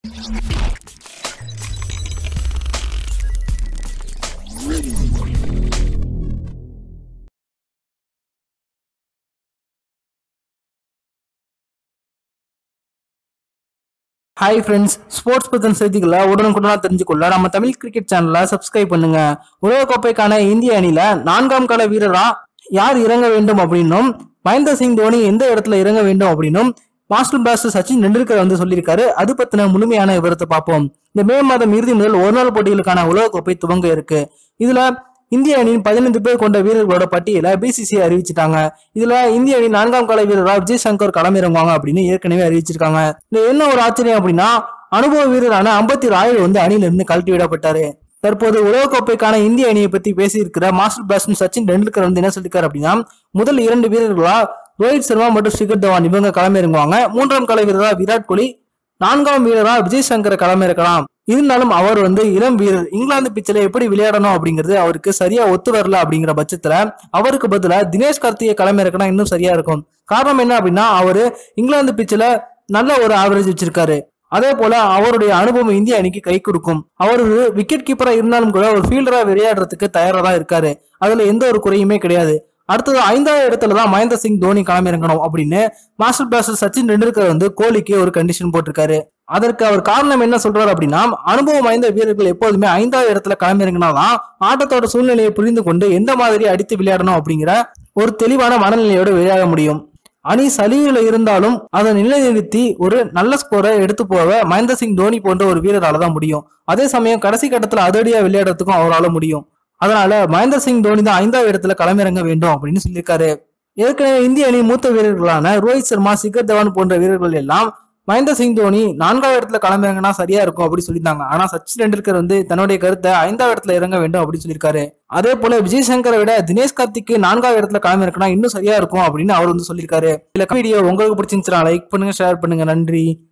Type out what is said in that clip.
hi friends sports பத்தின செய்திகளை உடனுக்குடனா தெரிஞ்சுக்கொள்ள நம்ம தமிழ் கிரிக்கெட் சேனலை சப்ஸ்கிரைப் பண்ணுங்க உலகக்கோப்பைக்கான இந்திய அணியில நான்காம் கால வீரரா யார் இறங்க வேண்டும் அப்படின்னும் மகேந்திர சிங் தோனி எந்த இடத்துல இறங்க வேண்டும் அப்படின்னும் மாஸ்டர் பிளாஸ்டர் சச்சின் டெண்டுல்கர் வந்து சொல்லியிருக்காரு அது பத்தின முழுமையான விவரத்தை பார்ப்போம் இந்த மே மாதம் இறுதி முதல் ஒரு நாள் போட்டிகளுக்கான உலகக்கோப்பை துவங்க இருக்கு இதுல இந்திய அணியின் பதினைந்து பேர் கொண்ட வீரர்களோட பட்டியலை பிசிசி அறிவிச்சிட்டாங்க இதுல இந்திய அணி நான்காம் கால வீரரா விஜய் சங்கர் களமிறங்குவாங்க அப்படின்னு ஏற்கனவே அறிவிச்சிருக்காங்க இந்த என்ன ஒரு ஆச்சரியம் அப்படின்னா அனுபவ வீரரான அம்பத்தி ராயல் வந்து அணியில இருந்து கழட்டி விடப்பட்டாரு தற்போது உலகக்கோப்பைக்கான இந்திய அணியை பத்தி பேசியிருக்கிற மாஸ்டர் பிளாஸ்டன் சச்சின் டெண்டுல்கர் வந்து என்ன சொல்லிருக்காரு அப்படின்னா முதல் இரண்டு வீரர்களா ரோஹித் சர்மா மற்றும் ஷிகர் தவான் இவங்க களமிறங்குவாங்க மூன்றாம் கால வீரரா விராட் கோலி நான்காம் வீரரா விஜய் சங்கரை களமிறக்கலாம் இருந்தாலும் அவர் வந்து இளம் வீரர் இங்கிலாந்து பிச்சில் எப்படி விளையாடணும் அப்படிங்கிறது அவருக்கு சரியா ஒத்து வரல அப்படிங்கிற பட்சத்துல அவருக்கு பதிலா தினேஷ் கார்த்திகை களமிறக்கினா இன்னும் சரியா இருக்கும் காரணம் என்ன அப்படின்னா அவரு இங்கிலாந்து பிச்சில் நல்ல ஒரு ஆவரேஜ் வச்சிருக்காரு அதே போல அவருடைய அனுபவம் இந்திய அணிக்கு கை கொடுக்கும் அவர் ஒரு விக்கெட் கீப்பரா இருந்தாலும் கூட ஒரு ஃபீல்டரா விளையாடுறதுக்கு தயாரா தான் இருக்காரு அதுல எந்த ஒரு குறையுமே கிடையாது அடுத்தது ஐந்தாவது இடத்துல தான் மகேந்திர சிங் தோனி களமிறங்கணும் அப்படின்னு மாஸ்டர் பிளாஸ்டர் சச்சின் டெண்டுல்கர் வந்து கோலிக்கு ஒரு கண்டிஷன் போட்டிருக்காரு அதற்கு அவர் காரணம் என்ன சொல்றாரு அப்படின்னா அனுபவம் வாய்ந்த வீரர்கள் எப்போதுமே ஐந்தாவது இடத்துல களமிறங்கினாதான் ஆட்டத்தோட சூழ்நிலையை புரிந்து கொண்டு எந்த மாதிரி அடித்து விளையாடணும் அப்படிங்கிற ஒரு தெளிவான மனநிலையோடு விளையாட முடியும் அணி சலிவில் இருந்தாலும் அதை நிலைநிறுத்தி ஒரு நல்ல ஸ்கோரை எடுத்து போக மகேந்திர சிங் தோனி போன்ற ஒரு வீரரால தான் முடியும் அதே சமயம் கடைசி கட்டத்துல அதிரடியா விளையாடுறதுக்கும் அவரால் முடியும் அதனால மகேந்திர சிங் தோனி தான் ஐந்தாவது இடத்துல களமிறங்க வேண்டும் அப்படின்னு சொல்லியிருக்காரு ஏற்கனவே இந்திய அணி மூத்த வீரர்களான ரோஹித் சர்மா சிகர் தவான் போன்ற வீரர்கள் எல்லாம் மகேந்திர சிங் தோனி நான்காவது இடத்துல களமிறங்கினா சரியா இருக்கும் அப்படின்னு சொல்லியிருந்தாங்க ஆனா சச்சின் டெண்டுல்கர் வந்து தன்னுடைய கருத்தை ஐந்தாவது இடத்துல இறங்க வேண்டும் அப்படின்னு சொல்லியிருக்காரு அதே போல விஜய் சங்கரை விட தினேஷ் கார்த்திக்கு நான்காவது இடத்துல களமிறக்கினா இன்னும் சரியா இருக்கும் அப்படின்னு அவர் வந்து சொல்லியிருக்காரு இல்ல வீடியோ உங்களுக்கு பிடிச்சிருந்துச்சுன்னா லைக் பண்ணுங்க ஷேர் பண்ணுங்க நன்றி